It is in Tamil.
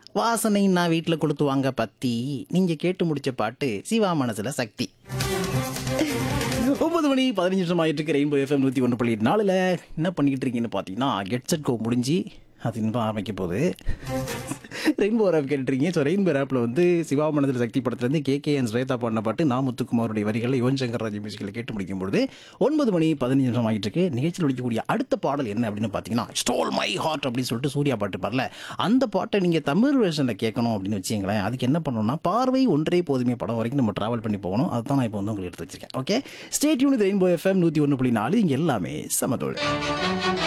வாசனை நான் வீட்டில் கொளுத்துவாங்க பத்தி நீங்க கேட்டு முடிச்ச பாட்டு சிவா மனசுல சக்தி ஒன்பது மணி பதினஞ்சு நிமிஷம் ஆயிட்டு இருக்கு ரெயின்போ எஃப்எம் நூற்றி ஒன்று புள்ளி நாலில் என்ன பண்ணிக்கிட்டு இருக்கீங்கன்னு பார்த்தீங்கன்னா கெட் செட் கோ முடிஞ்சு அது இன்னும் ஆரம்பிக்க போகுது ரெயின்போ ஆப் கேட்டுருக்கீங்க ஸோ ரெயின்போ ஆப்பில் வந்து சிவா மனதில் சக்தி படத்துலேருந்து கே கே என் ஸ்வேதா பாடின பாட்டு நான் முத்துக்குமாருடைய வரிகளை யுவன் சங்கர் ராஜ் மியூசிக்கில் கேட்டு முடிக்கும் பொழுது ஒன்பது மணி பதினஞ்சு நிமிஷம் ஆகிட்டு இருக்கு நிகழ்ச்சியில் ஒழிக்கக்கூடிய அடுத்த பாடல் என்ன அப்படின்னு பார்த்தீங்கன்னா ஸ்டோல் மை ஹார்ட் அப்படின்னு சொல்லிட்டு சூர்யா பாட்டு பாடல அந்த பாட்டை நீங்கள் தமிழ் வெர்ஷனில் கேட்கணும் அப்படின்னு வச்சுங்களேன் அதுக்கு என்ன பண்ணணும்னா பார்வை ஒன்றே போதுமே படம் வரைக்கும் நம்ம ட்ராவல் பண்ணி போகணும் அதுதான் நான் இப்போ வந்து உங்களுக்கு எடுத்து வச்சிருக்கேன் okay state unit rainbow FM நூற்றி ஒன்று புள்ளி நாலு இங்கே எல்லாமே சமதோல்